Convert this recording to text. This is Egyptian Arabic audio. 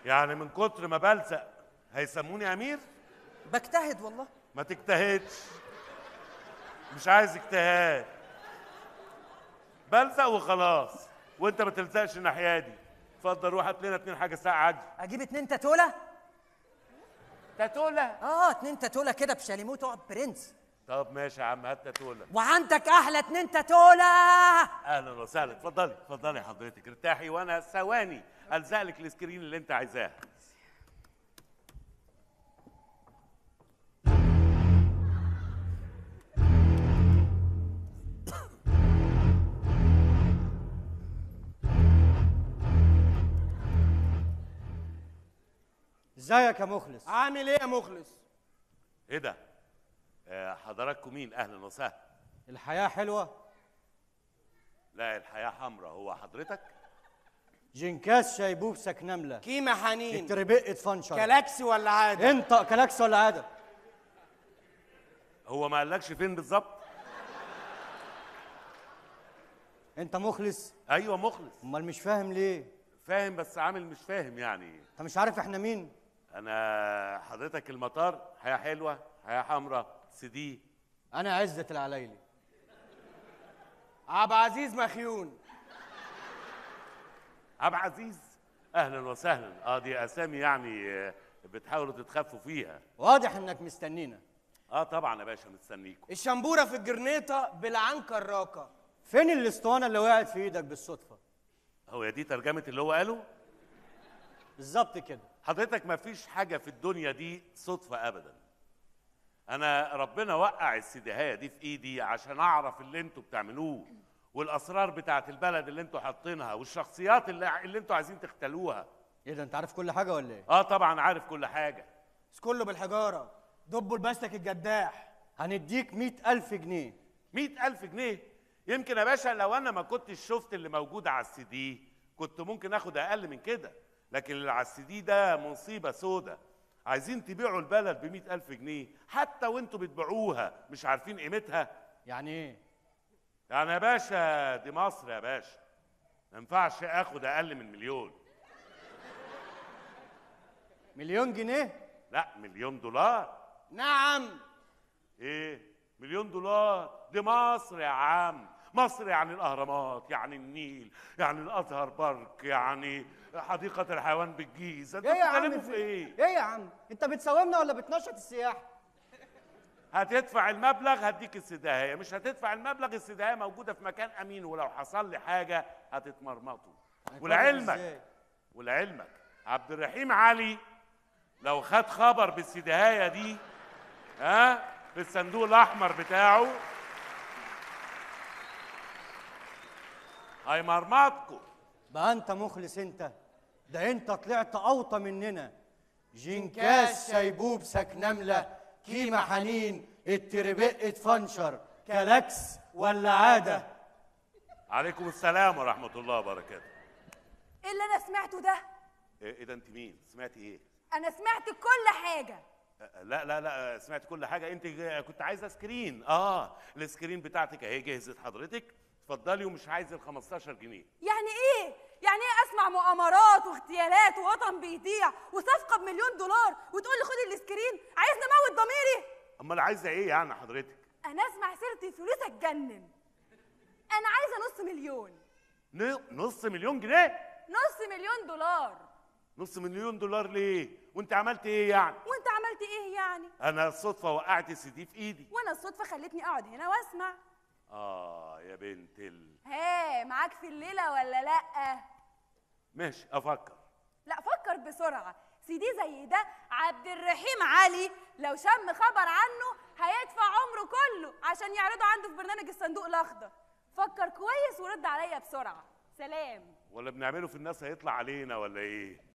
يعني من كتر ما بلزق هيسموني امير بجتهد والله ما تجتهدش مش عايز اجتهاد بلزق وخلاص وانت ما تلزقش الناحيه دي اتفضل روح هات لنا اتنين حاجه ساعه عدي اجيب اتنين تاتوله تاتولا اه اتنين تاتوله كده بشاليمو تقعد برنس طب ماشي يا عم هات تاتولا وعندك احلى اتنين تاتوله اهلا وسهلا اتفضلي اتفضلي حضرتك ارتاحي وانا ثواني الزق لك السكرين اللي انت عايزاه ازيك يا مخلص عامل ايه يا مخلص ايه ده آه، حضراتكم مين اهلا وسهلا الحياة حلوة لا الحياه حمراء هو حضرتك جنكاس شيبوبسك نملة كيمة حنين التربق اتفنشر كلاكسي ولا عادة انت كلاكس ولا عادة هو ما قالكش فين بالظبط انت مخلص ايوه مخلص امال مش فاهم ليه فاهم بس عامل مش فاهم يعني انت مش عارف احنا مين انا حضرتك المطار حياه حلوه حياه حمراء سيدي انا عزة العلايلي عبد العزيز مخيون عبد العزيز اهلا وسهلا اه دي اسامي يعني آه، بتحاولوا تتخفوا فيها واضح انك مستنينا اه طبعا يا باشا مستنيكم الشمبورة في الجرنيطة بالعن كراكة فين الاسطوانة اللي وقعت في ايدك بالصدفة هو يا دي ترجمه اللي هو قاله بالظبط كده حضرتك ما فيش حاجه في الدنيا دي صدفه ابدا انا ربنا وقع السداهيه دي في ايدي عشان اعرف اللي انتوا بتعملوه والاسرار بتاعت البلد اللي انتوا حاطينها والشخصيات اللي, اللي انتوا عايزين تختلوها ايه ده انت عارف كل حاجة ولا ايه اه طبعا عارف كل حاجه بس كله بالحجارة دبوا لبستك الجداح هنديك مئة ألف جنيه مئة ألف جنيه يمكن يا باشا لو أنا ما كنتش شفت اللي موجود على السي دي كنت ممكن آخد أقل من كده لكن اللي على السي دي ده مصيبة سودة عايزين تبيعوا البلد بمئة ألف جنيه حتى وانتوا بتبيعوها مش عارفين قيمتها يعني ايه يعني يا باشا دي مصر يا باشا ما ينفعش آخد أقل من مليون مليون جنيه لا مليون دولار نعم ايه مليون دولار دي مصر يا عم مصر يعني الاهرامات يعني النيل يعني الازهر بارك يعني حديقه الحيوان بالجيزه انتوا ايه يا عم بتتكلموا في في- ايه ايه يا عم انت بتساومنا ولا بتنشط السياح هتدفع المبلغ هديك السداهيه مش هتدفع المبلغ السداهيه موجوده في مكان امين ولو حصل لي حاجه هتتمرمطوا ولعلمك إزاي؟ ولعلمك عبد الرحيم علي لو خد خبر بالسداهيه دي ها في الصندوق الاحمر بتاعه هيمرمطكم بقى انت مخلص انت ده انت طلعت اوطى مننا جنكاس شيبوبسك نملة كيمة حنين التربق اتفنشر كلاكس ولا عادة عليكم السلام ورحمه الله وبركاته ايه اللي انا سمعته ده ايه إيه ده انت مين سمعتي ايه انا سمعت كل حاجه أه، لا لا لا سمعت كل حاجه انت ج- كنت عايزه سكرين اه السكرين بتاعتك اهي جهزت حضرتك اتفضلي ومش عايز ال 15 جنيه يعني ايه يعني ايه اسمع مؤامرات واغتيالات ووطن بيضيع وصفقه بمليون دولار وتقول لي خد السكرين عايزني اموت ضميري امال عايزه ايه يعني حضرتك انا اسمع سيره الفلوس اتجنن انا عايزه نص مليون ن- نص مليون جنيه نص مليون دولار نص مليون دولار ليه وانت عملت ايه يعني وانت عملت ايه يعني انا الصدفه وقعت السي دي في ايدي وانا الصدفه خلتني اقعد هنا واسمع اه يا بنت ال ها معاك في الليله ولا لا ماشي افكر لا فكر بسرعة سيدي زي ده عبد الرحيم علي لو شم خبر عنه هيدفع عمره كله عشان يعرضه عنده في برنامج الصندوق الأخضر فكر كويس ورد عليا بسرعة سلام ولا بنعمله في الناس هيطلع علينا ولا ايه